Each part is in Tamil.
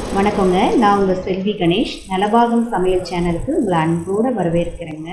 வணக்கங்க நான் உங்கள் செல்வி கணேஷ் நலபாகம் சமையல் சேனலுக்கு உங்களை அன்போடு வரவேற்கிறேங்க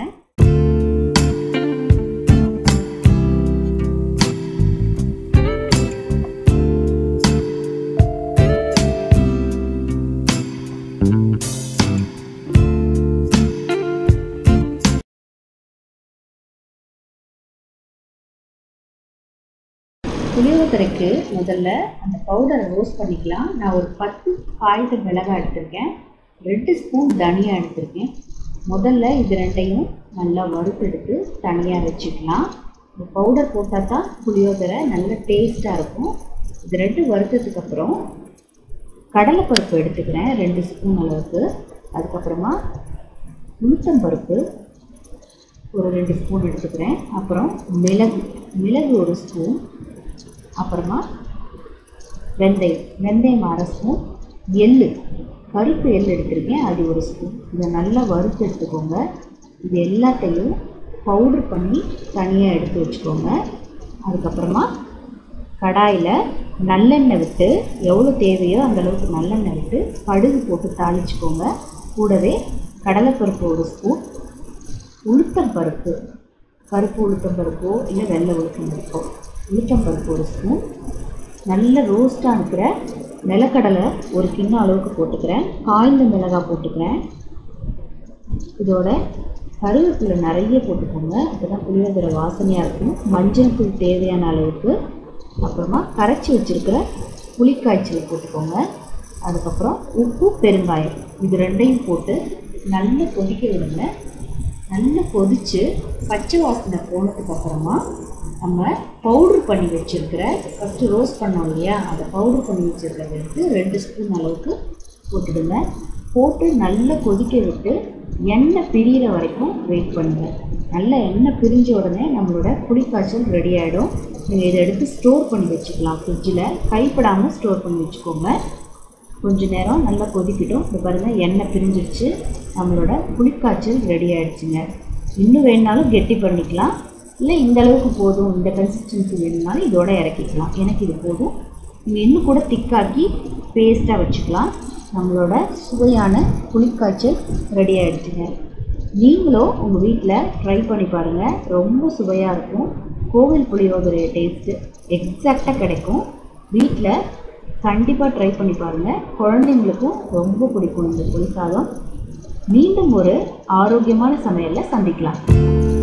புளியோதரைக்கு முதல்ல அந்த பவுடரை ரோஸ்ட் பண்ணிக்கலாம் நான் ஒரு பத்து காய்ந்த மிளகாய் எடுத்திருக்கேன் ரெண்டு ஸ்பூன் தனியா எடுத்திருக்கேன் முதல்ல இது ரெண்டையும் நல்லா வறுத்தெடுத்து தனியாக வச்சுக்கலாம் இந்த பவுடர் போட்டால் தான் புளியோதரை நல்ல டேஸ்ட்டாக இருக்கும் இது ரெண்டு வறுத்ததுக்கப்புறம் கடலைப்பருப்பு எடுத்துக்கிறேன் ரெண்டு ஸ்பூன் அளவுக்கு அதுக்கப்புறமா உளுத்தம்பருப்பு ஒரு ரெண்டு ஸ்பூன் எடுத்துக்கிறேன் அப்புறம் மிளகு மிளகு ஒரு ஸ்பூன் அப்புறமா வெந்தயம் வெந்தயம் அரை ஸ்பூன் எள்ளு கருப்பு எள் எடுத்திருக்கேன் அது ஒரு ஸ்பூன் இதை நல்லா வறுத்து எடுத்துக்கோங்க இது எல்லாத்தையும் பவுட்ரு பண்ணி தனியாக எடுத்து வச்சுக்கோங்க அதுக்கப்புறமா கடாயில் நல்லெண்ணெய் விட்டு எவ்வளோ தேவையோ அந்த அளவுக்கு நல்லெண்ணெய் விட்டு கடுகு போட்டு தாளிச்சுக்கோங்க கூடவே கடலைப்பருப்பு ஒரு ஸ்பூன் உளுத்தம் பருப்பு கருப்பு உளுத்தம் பருப்போ இல்லை வெள்ளை உளுத்தம் பருப்போ உளுத்தம் பருப்பு ஒரு ஸ்பூன் நல்ல ரோஸ்ட்டாக இருக்கிற நிலக்கடலை ஒரு கிண்ணம் அளவுக்கு போட்டுக்கிறேன் காய்ந்த மிளகாய் போட்டுக்கிறேன் இதோட கருவேப்பிலை நிறைய போட்டுக்கோங்க அப்போ தான் புளியோதரை வாசனையாக இருக்கும் மஞ்சள் தூள் தேவையான அளவுக்கு அப்புறமா கரைச்சி வச்சுருக்கிற புளிக்காய்ச்சல் போட்டுக்கோங்க அதுக்கப்புறம் உப்பு பெருங்காயம் இது ரெண்டையும் போட்டு நல்லா கொதிக்க விடுங்க நல்லா கொதித்து பச்சை வாசனை போனதுக்கு அப்புறமா நம்ம பவுட்ரு பண்ணி வச்சுருக்கிற ஃபஸ்ட்டு ரோஸ்ட் பண்ணோம் இல்லையா அதை பவுட்ரு பண்ணி வச்சுருக்கிறத எடுத்து ரெண்டு ஸ்பூன் அளவுக்கு போட்டுடுங்க போட்டு நல்லா கொதிக்க விட்டு எண்ணெய் பிரியிற வரைக்கும் வெயிட் பண்ணுங்கள் நல்லா எண்ணெய் பிரிஞ்ச உடனே நம்மளோட புளிக்காய்ச்சல் ரெடி ஆகிடும் நீங்கள் இதை எடுத்து ஸ்டோர் பண்ணி வச்சுக்கலாம் ஃப்ரிட்ஜில் கைப்படாமல் ஸ்டோர் பண்ணி வச்சுக்கோங்க கொஞ்ச நேரம் நல்லா கொதிக்கிட்டோம் இப்போ பாருங்கள் எண்ணெய் பிரிஞ்சிருச்சு நம்மளோட புளிக்காய்ச்சல் ரெடி ஆகிடுச்சுங்க இன்னும் வேணுனாலும் கெட்டி பண்ணிக்கலாம் இல்லை இந்த அளவுக்கு போதும் இந்த கன்சிஸ்டன்சி வேணும்னாலும் இதோட இறக்கிக்கலாம் எனக்கு இது போதும் நீங்கள் இன்னும் கூட திக்காக்கி பேஸ்ட்டாக வச்சுக்கலாம் நம்மளோட சுவையான புளிக்காய்ச்சல் ரெடி ஆகிடுச்சுங்க நீங்களும் உங்கள் வீட்டில் ட்ரை பண்ணி பாருங்கள் ரொம்ப சுவையாக இருக்கும் கோவில் புளியோதரைய டேஸ்ட்டு எக்ஸாக்டாக கிடைக்கும் வீட்டில் கண்டிப்பாக ட்ரை பண்ணி பாருங்கள் குழந்தைங்களுக்கும் ரொம்ப பிடிக்கும் இந்த புளிசாதம் மீண்டும் ஒரு ஆரோக்கியமான சமையலில் சந்திக்கலாம்